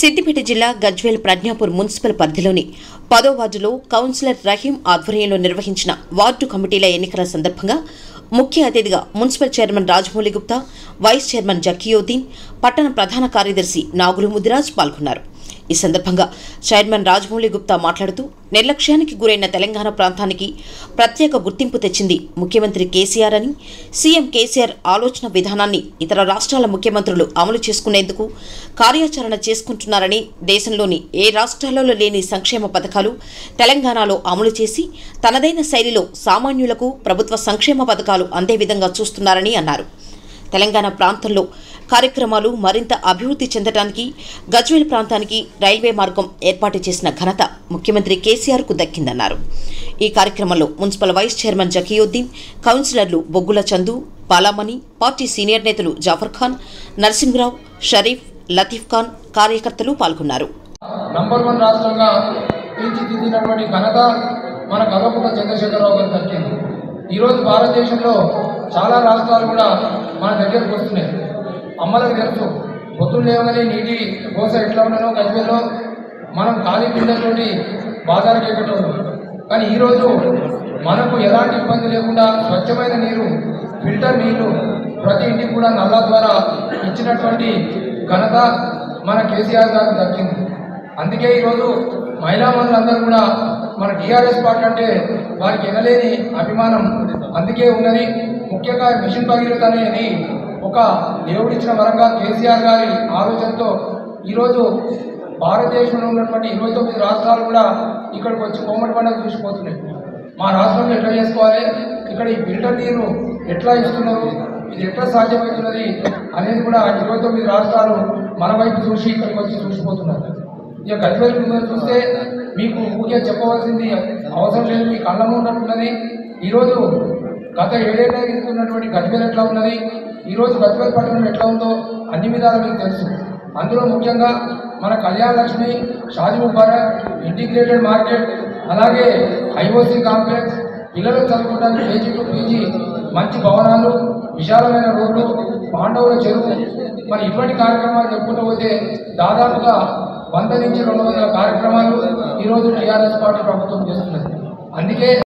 సిద్దిపేట జిల్లా గజ్వేల్ ప్రజ్ఞాపూర్ మున్సిపల్ పరిధిలోని పదో వార్డులో కౌన్సిలర్ రహీం ఆధ్వర్యంలో నిర్వహించిన వార్డు కమిటీల ఎన్నికల సందర్భంగా ముఖ్య అతిథిగా municipal chairman Rajamouli Gupta vice chairman Zakiuddin పట్టణ ప్రధాన కార్యదర్శి నాగులు ముదిరాజ్ పాల్గొన్నారు ఈ సందర్భంగా చైర్మన్ రాజమౌళి గుప్తా మాట్లాడుతూ నిర్లక్ష్యానికి గురైన తెలంగాణ ప్రాంతానికి ప్రత్యేక గుర్తింపు తెచ్చింది ముఖ్యమంత్రి కేసీఆర్ అని సీఎం కేసీఆర్ ఆలోచన విధానాన్ని ఇతర రాష్ట్రాల ముఖ్యమంత్రులు అమలు చేసుకునేందుకు కార్యాచరణ చేసుకుంటున్నారని దేశంలోని ఏ రాష్ట్రాలలో లేని సంక్షేమ పథకాలు తెలంగాణలో అమలు చేసి తనదైన శైలిలో సామాన్యులకు ప్రభుత్వ సంక్షేమ పథకాలు అందే విధంగా చూస్తున్నారని అన్నారు తెలంగాణ ప్రాంతంలో కార్యక్రమాలు మరింత అభివృద్ధి చెందడానికి గజ్వేల్ ప్రాంతానికి రైల్వే మార్గం ఏర్పాటు చేసిన ఘనత ముఖ్యమంత్రి కేసీఆర్కు దక్కిందన్నారు ఈ కార్యక్రమంలో మున్సిపల్ వైస్ చైర్మన్ జకీయుద్దీన్ కౌన్సిలర్లు బొగ్గుల చందు బాలామణి పార్టీ సీనియర్ నేతలు జాఫర్ ఖాన్ నరసింహరావు షరీఫ్ లతీఫ్ ఖాన్ కార్యకర్తలు పాల్గొన్నారు నంబర్ వన్ రాష్ట్రంగా తీర్చిదిద్దినటువంటి ఘనత మన కల్వకుంట్ల చంద్రశేఖరరావు గారికి దక్కింది ఈరోజు భారతదేశంలో చాలా రాష్ట్రాలు కూడా మన దగ్గరకు వస్తున్నాయి అమ్మలకు తెలుసు పొద్దున్న లేవగానే నీటి కోస ఎట్లా ఉన్నానో గజ్వేల్లో మనం ఖాళీ బిందెతోటి బాజారుకి ఎక్కటోళ్ళు కానీ ఈరోజు మనకు ఎలాంటి ఇబ్బంది లేకుండా స్వచ్ఛమైన నీరు ఫిల్టర్ నీళ్లు ప్రతి ఇంటికి కూడా నల్లా ద్వారా ఇచ్చినటువంటి ఘనత మన కేసీఆర్ గారికి దక్కింది అందుకే ఈరోజు మహిళా మనులందరూ కూడా మన టీఆర్ఎస్ పార్టీ అంటే వారికి ఎనలేని అభిమానం అందుకే ఉన్నది ముఖ్యంగా మిషన్ భగీరథ అనేది ఒక దేవుడిచ్చిన వరంగా కేసీఆర్ గారి ఆలోచనతో ఈరోజు భారతదేశంలో ఉన్నటువంటి ఇరవై తొమ్మిది రాష్ట్రాలు కూడా ఇక్కడికి వచ్చి కోమటి పండుగ చూసిపోతున్నాయి మా రాష్ట్రంలో ఎట్లా చేసుకోవాలి ఇక్కడ ఈ ఫిల్టర్ నీరు ఎట్లా ఇస్తున్నారు ఇది ఎట్లా సాధ్యమవుతున్నది అనేది కూడా ఇరవై తొమ్మిది రాష్ట్రాలు మన వైపు చూసి ఇక్కడికి వచ్చి చూసిపోతున్నారు ఇక గజ్వేల్ మిమ్మల్ని చూస్తే మీకు ఊరికే చెప్పవలసింది అవసరం లేదు మీ కళ్ళ ఉన్నట్టున్నది ఈరోజు గత ఏడేళ్ళ ఎదుగుతున్నటువంటి గజ్వేల్ ఎట్లా ఉన్నది ఈరోజు గజ్వేల్ పట్టణం ఎట్లా ఉందో అన్ని విధాలు మీకు తెలుసు అందులో ముఖ్యంగా మన కళ్యాణ లక్ష్మి షాజీ ముబారక్ ఇంటిగ్రేటెడ్ మార్కెట్ అలాగే ఐఓసీ కాంప్లెక్స్ పిల్లలు చదువుకోవడానికి కేజీ టు పీజీ మంచి భవనాలు విశాలమైన రోడ్లు పాండవుల చెరువు మరి ఇటువంటి కార్యక్రమాలు చెప్పుకుంటూ పోతే దాదాపుగా వంద నుంచి రెండు వందల కార్యక్రమాలు ఈరోజు టీఆర్ఎస్ పార్టీ ప్రభుత్వం చేస్తున్నది అందుకే